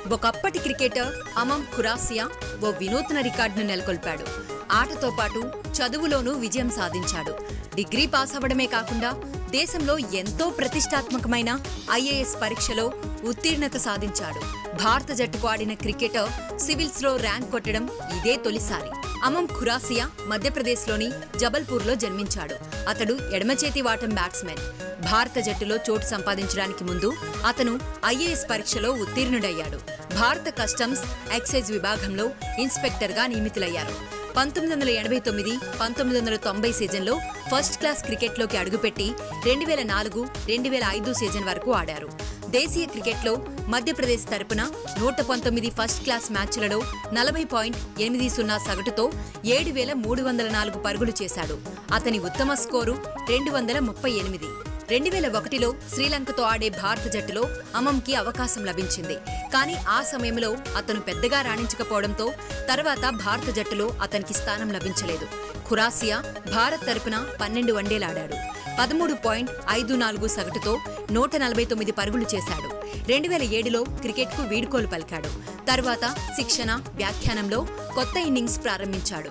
ఒకప్పటి క్రికెటర్ అమం ఖురాసియా ఓ వినూత్న రికార్డును నెలకొల్పాడు ఆటతో పాటు చదువులోనూ విజయం సాధించాడు డిగ్రీ పాస్ అవ్వడమే కాకుండా దేశంలో ఎంతో ప్రతిష్టాత్మకమైన ఐఏఎస్ పరీక్షలో ఉత్తీర్ణత సాధించాడు భారత జట్టుకు ఆడిన క్రికెటర్ సివిల్స్ లో ర్యాంక్ కొట్టడం ఇదే తొలిసారి అమం ఖురాసియా మధ్యప్రదేశ్లోని జబల్పూర్లో జన్మించాడు అతడు ఎడమచేతి వాటం బ్యాట్స్మెన్ భారత జట్టులో చోటు సంపాదించడానికి ముందు అతను ఐఏఎస్ పరీక్షలో ఉత్తీర్ణుడయ్యాడు భారత కస్టమ్స్ ఎక్సైజ్ విభాగంలో ఇన్స్పెక్టర్గా నియమితులయ్యారు పంతొమ్మిది వందల ఎనభై తొమ్మిది పంతొమ్మిది వందల తొంభై సీజన్లో ఫస్ట్ క్లాస్ క్రికెట్లోకి అడుగుపెట్టి రెండు వేల నాలుగు రెండు వేల ఐదు సీజన్ వరకు ఆడారు దేశీయ క్రికెట్లో మధ్యప్రదేశ్ తరపున నూట పంతొమ్మిది ఫస్ట్ క్లాస్ మ్యాచ్లలో నలభై పాయింట్ ఎనిమిది సున్నా సగటుతో ఏడు వేల మూడు వందల నాలుగు పరుగులు చేశాడు అతని ఉత్తమ స్కోరు రెండు వందల ముప్పై ఎనిమిది రెండు వేల ఒకటిలో శ్రీలంకతో ఆడే భారత జట్టులో అమంకి అవకాశం లభించింది కానీ ఆ సమయంలో అతను పెద్దగా రాణించకపోవడంతో తర్వాత భారత జట్టులో అతనికి స్థానం లభించలేదు ఖురాసియా భారత్ తరపున పన్నెండు వన్డేలాడాడు పదమూడు పాయింట్ ఐదు నాలుగు సగటుతో నూట నలభై తొమ్మిది పరుగులు చేశాడు రెండు వేల ఏడులో క్రికెట్కు వీడుకోలు పలికాడు తర్వాత శిక్షణ వ్యాఖ్యానంలో కొత్త ఇన్నింగ్స్ ప్రారంభించాడు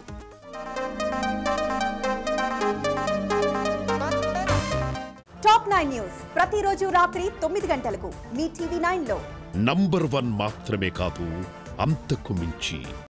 టాప్ నైన్ న్యూస్ ప్రతిరోజు రాత్రి తొమ్మిది గంటలకు మీ టీవీ నైన్ లో నంబర్ వన్ మాత్రమే కాదు అంతకు మించి